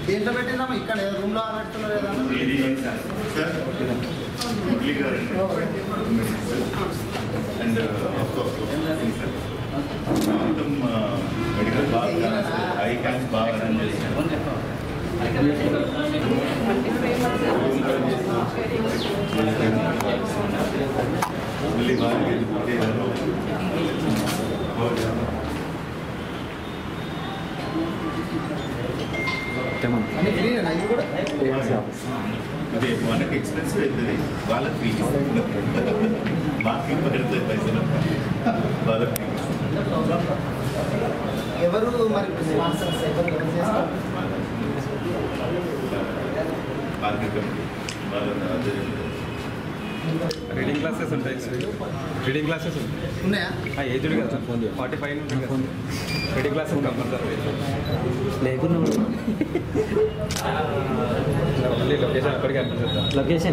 దేంట్లో పెట్టిందమ్మా ఇక్కడ రూమ్లో పెడుతున్నారు కదా ఇది సార్ మురళీ గారు అండ్ మొత్తం మెడికల్ బాగా ఐ క్యాంప్స్ బాగా రన్ చేశారు మురళీ బాగా చేశారు అన్ని ఫ్రీనేనా ఇది కూడా అదే మనకి ఎక్స్పెన్సివ్ అవుతుంది వాళ్ళకి ఫ్రీ మాకు పడుతుంది పైసలు వాళ్ళకి free. ఎవరు మరి స్పాన్సర్స్ ఎవరు ఎవరు చేస్తారు మార్కెట్ కమిటీ వాళ్ళ ఆధ్వర్యంలో రీడింగ్ క్లాసెస్ ఉంటాయి రీడింగ్ క్లాసెస్ ఉంటాయి ఉన్నాయా ఏజ్డ్ కదా సార్ ఫోన్ ఫార్టీ ఫైవ్ ఉంటుంది కదా రీడింగ్ క్లాసెస్ కంపల్సరీ లేకున్నా ఓన్లీ లొకేషన్ అక్కడికి అనిపిస్తుంది సార్ లొకేషన్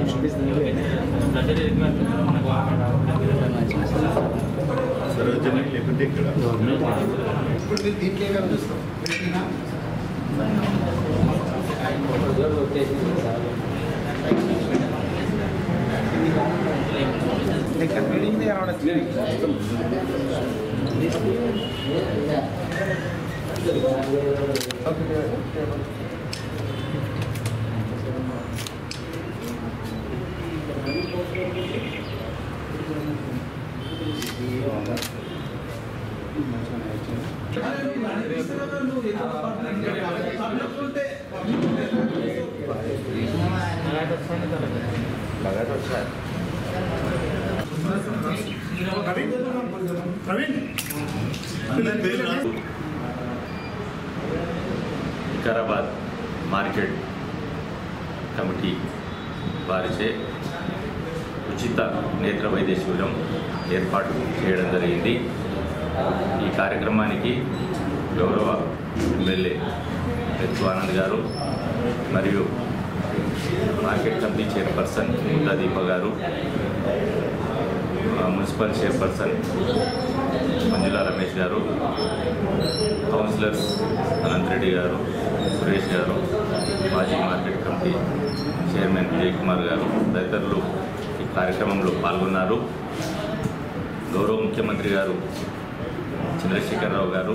సరోజని లేకుంటే ఇక్కడ ఇప్పుడు మీరు దీంట్లో ఏమేమి చూస్తాం పెట్టినా లెక్క ఫీడింగ్ అందరి పేరు రాసు. వికారాబాద్ మార్కెట్ కమిటీ వారిచే ఉచిత నేత్ర వైద్య శిబిరం ఏర్పాటు చేయడం జరిగింది ఈ కార్యక్రమానికి గౌరవ ఎమ్మెల్యే హెచ్ ఆనంద్ గారు మరియు market committee chairperson Mudda Deepa garu ఆ, మున్సిపల్ చైర్పర్సన్ మంజుల రమేష్ గారు కౌన్సిలర్స్ అనంత్ రెడ్డి గారు సురేష్ గారు మాజీ market committee chairman Vijay Kumar garu తదితరులు ఈ కార్యక్రమంలో పాల్గొన్నారు గౌరవ ముఖ్యమంత్రి గారు చంద్రశేఖరరావు గారు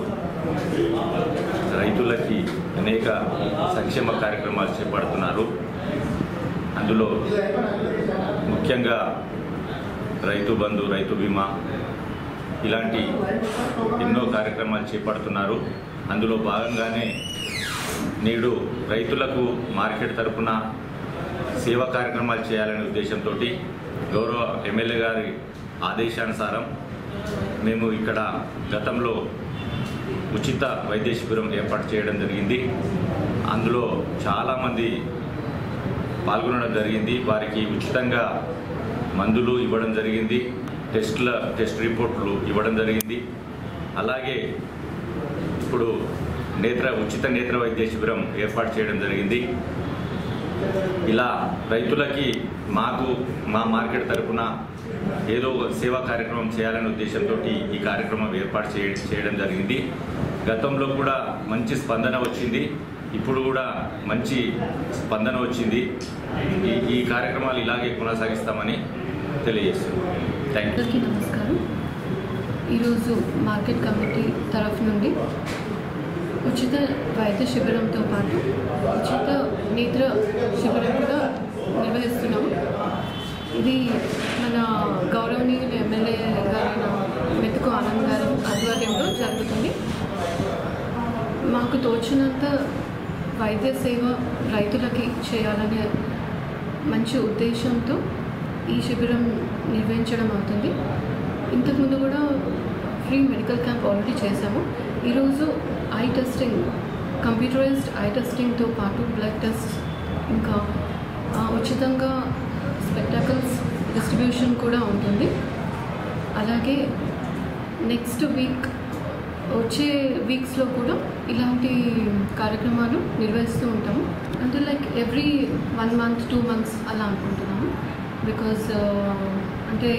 రైతులకి అనేక సంక్షేమ కార్యక్రమాలు చేపడుతున్నారు అందులో ముఖ్యంగా రైతు బంధు రైతు బీమా ఇలాంటి ఎన్నో కార్యక్రమాలు చేపడుతున్నారు అందులో భాగంగానే నేడు రైతులకు మార్కెట్ తరపున సేవా కార్యక్రమాలు చేయాలనే ఉద్దేశంతో గౌరవ ఎమ్మెల్యే గారి ఆదేశానుసారం మేము ఇక్కడ గతంలో ఉచిత వైద్య శిబిరం ఏర్పాటు చేయడం జరిగింది అందులో చాలామంది పాల్గొనడం జరిగింది వారికి ఉచితంగా మందులు ఇవ్వడం జరిగింది టెస్టుల టెస్ట్ రిపోర్ట్లు ఇవ్వడం జరిగింది అలాగే ఇప్పుడు నేత్ర ఉచిత నేత్ర వైద్య శిబిరం ఏర్పాటు చేయడం జరిగింది ఇలా రైతులకి మాకు మా మార్కెట్ తరపున ఏదో ఒక సేవా కార్యక్రమం చేయాలనే ఉద్దేశంతో ఈ కార్యక్రమం ఏర్పాటు చేయ చేయడం జరిగింది గతంలో కూడా మంచి స్పందన వచ్చింది ఇప్పుడు కూడా మంచి స్పందన వచ్చింది ఈ ఈ కార్యక్రమాలు ఇలాగే కొనసాగిస్తామని తెలియజేస్తున్నాం థ్యాంక్ యూ అందరికీ నమస్కారం ఈరోజు మార్కెట్ కమిటీ తరఫు నుండి ఉచిత వైద్య శిబిరంతో పాటు ఉచిత నేత్ర శిబిరం కూడా నిర్వహిస్తున్నాము ఇది మన గౌరవనీయులు ఎమ్మెల్యే గారైన మెతుకు ఆనంద్ గారి ఆధ్వర్యంలో జరుగుతుంది మాకు తోచినంత వైద్య సేవ రైతులకి చేయాలనే మంచి ఉద్దేశంతో ఈ శిబిరం నిర్వహించడం అవుతుంది ఇంతకుముందు కూడా ఫ్రీ మెడికల్ క్యాంప్ ఆల్రెడీ చేశాము ఈరోజు ఐ టెస్టింగ్ కంప్యూటరైజ్డ్ ఐ టెస్టింగ్తో పాటు బ్లడ్ టెస్ట్ ఇంకా ఆ, ఉచితంగా స్పెక్టాకల్స్ డిస్ట్రిబ్యూషన్ కూడా ఉంటుంది అలాగే నెక్స్ట్ వీక్ వచ్చే వీక్స్లో కూడా ఇలాంటి కార్యక్రమాలు నిర్వహిస్తూ ఉంటాము అంటే like every one month two months అలా అనుకుంటున్నాము బికాజ్ అంటే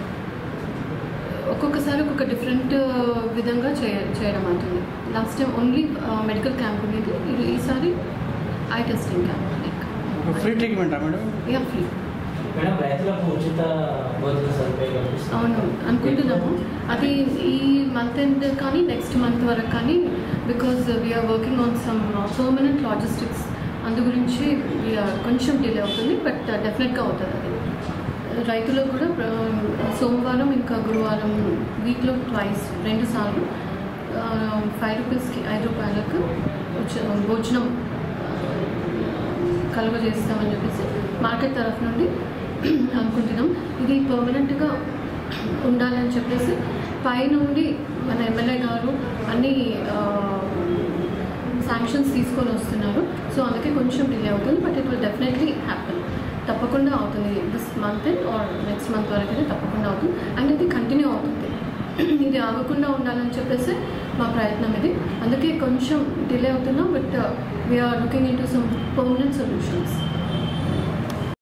ఒక్కొక్కసారి ఒక్కొక్క డిఫరెంట్ విధంగా చేయ చేయడం అవుతుంది last time only medical camp ఉండేది ఇది ఈసారి eye eye testing camp like free ట్రీట్మెంటా మేడం యా ఫ్రీ మేడం రైతులకు ఉచిత భోజన సదుపాయం కల్పిస్తుంది అవును అనుకుంటున్నాము అది ఈ మంత్ ఎండ్ కానీ నెక్స్ట్ మంత్ వరకు కానీ because we are working on some permanent logistics అందు గురించి వీఆర్ కొంచెం డిలే అవుతుంది బట్ డెఫినెట్గా అవుతుంది అది రైతులకు కూడా ప్ర- సోమవారం ఇంకా గురువారం వీక్లో ట్వైస్ రెండు సార్లు ఫైవ్ రూపీస్కి ఐదు రూపాయలకు ఉచి- భోజనం కలుగజేస్తామని చెప్పేసి మార్కెట్ తరఫు నుండి అనుకుంటున్నాం ఇది పర్మనెంట్గా ఉండాలని చెప్పేసి పైనుండి మన ఎమ్మెల్యే గారు అన్ని శాంక్షన్స్ తీసుకొని వస్తున్నారు సో అందుకే కొంచెం డిలే అవుతుంది but it will definitely happen తప్పకుండా అవుతుంది this month or next month వరకు అయితే తప్పకుండా అవుతుంది అండ్ ఇది కంటిన్యూ అవుతుంది ఇది ఆగకుండా ఉండాలని చెప్పేసి మా ప్రయత్నం ఇది అందుకే కొంచెం డిలే అవుతున్నాం but we are looking into some permanent solutions